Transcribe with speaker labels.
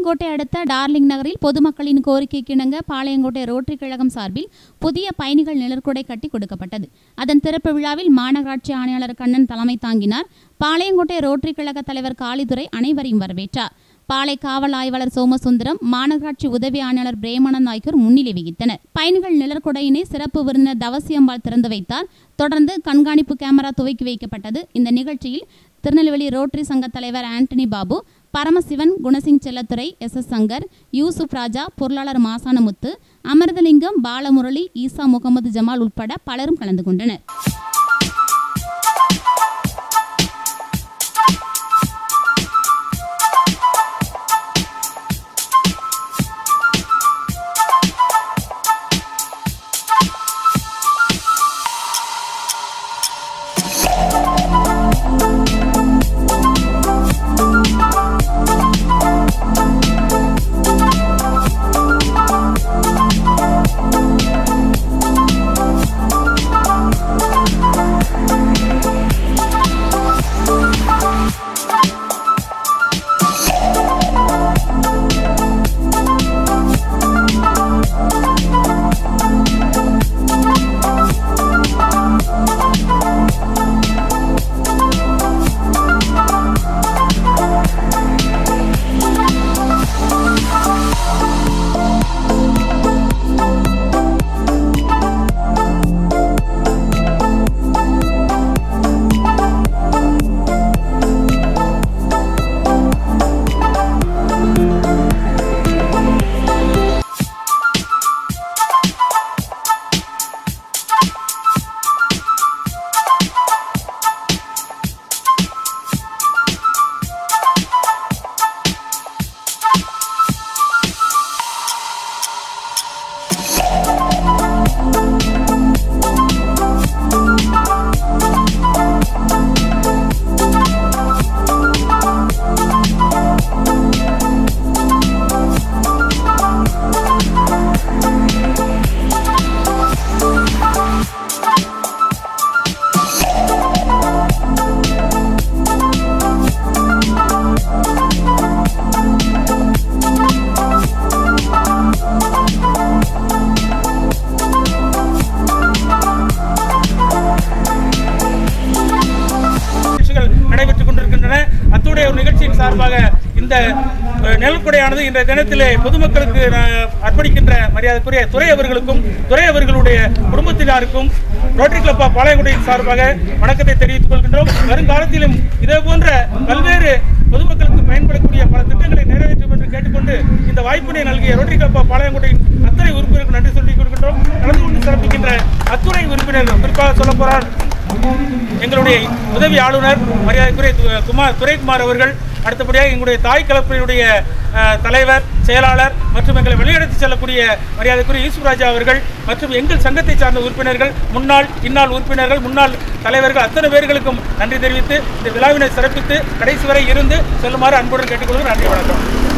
Speaker 1: பாளையங்கோட்டை அடுத்த டார்லிங் நகரில் பொதுமக்களின் கோரிக்கைக்கு இணங்க பாளையங்கோட்டை ரோட்டரி கழகம் சார்பில் புதிய பயணிகள் நிழற்குடை கட்டி கொடுக்கப்பட்டது அதன் திறப்பு விழாவில் மாநகராட்சி ஆணையாளர் கண்ணன் தலைமை தாங்கினார் பாளையங்கோட்டை ரோட்டரி கழக தலைவர் காளிதுரை அனைவரையும் வரவேற்றார் பாளை காவல் ஆய்வாளர் சோமசுந்தரம் மாநகராட்சி உதவி ஆணையாளர் பிரேமானந்த் ஆகியோர் முன்னிலை வகித்தனர் பயணிகள் நிழற்குடையினை சிறப்பு விருந்தினர் தவசியம்பாள் திறந்து வைத்தார் தொடர்ந்து கண்காணிப்பு கேமரா துவக்கி வைக்கப்பட்டது இந்த நிகழ்ச்சியில் திருநெல்வேலி ரோட்டரி சங்க தலைவர் ஆண்டனி பாபு பரமசிவன் குணசிங் செல்லத்துறை எஸ் எஸ் சங்கர் யூசுப் ராஜா பொருளாளர் மாசானமுத்து அமிர்தலிங்கம் பாலமுரளி ஈசா முகமது ஜமால் உட்பட பலரும் கலந்து கொண்டனர்
Speaker 2: நிகழ்ச்சிகள் நடைபெற்றுக் கொண்டிருக்கின்றன அத்துடைய ஒரு நிகழ்ச்சியின் சார்பாக இந்த அஹ், நெல்குடையானது இன்றைய தினத்திலே பொதுமக்களுக்கு அஹ், அர்ப்பணிக்கின்ற மரியாதைக்குரிய துறை அவர்களுக்கும் துறை அவர்களுடைய குடும்பத்தினருக்கும் ரோட்டரி கிளப் ஆஃப் பாளையங்குடியின் சார்பாக வணக்கத்தை தெரிவித்துக் கொள்கின்றோம் வருங்காலத்திலும் இதே போன்ற பல்வேறு பொதுமக்களுக்கு பயன்படக்கூடிய பல திட்டங்களை நிறைவேற்றும் என்று கேட்டுக்கொண்டு இந்த வாய்ப்பினை நல்கிய ரோட்டரி கிளப் ஆஃப் பாளையங்குடியின் அத்தனை உறுப்பினருக்கு நன்றி சொல்லிக் கொள்கின்றோம் கலந்து கொண்டு சிறப்பிக்கின்ற அத்துறை உறுப்பினர்கள் குறிப்பாக சொல்ல போறார் எங்களுடைய உதவி ஆளுநர் மரியாதைக்குரிய து- குமார் துரைக்குமார் அவர்கள் அடுத்தபடியாக எங்களுடைய தாய் கலப்பினுடைய அஹ், தலைவர் செயலாளர் மற்றும் எங்களை வெளியெடுத்து செல்லக்கூடிய மரியாதைக்குரிய ஈஸ்வராஜா அவர்கள் மற்றும் எங்கள் சங்கத்தை சார்ந்த உறுப்பினர்கள் முன்னாள் இந்நாள் உறுப்பினர்கள் முன்னாள் தலைவர்கள் அத்தனை பேர்களுக்கும் நன்றி தெரிவித்து இந்த விழாவினை சிறப்பித்து கடைசி வரை இருந்து செல்லுமாறு அன்புடன் கேட்டுக்கொள்கிறேன் நன்றி வணக்கம்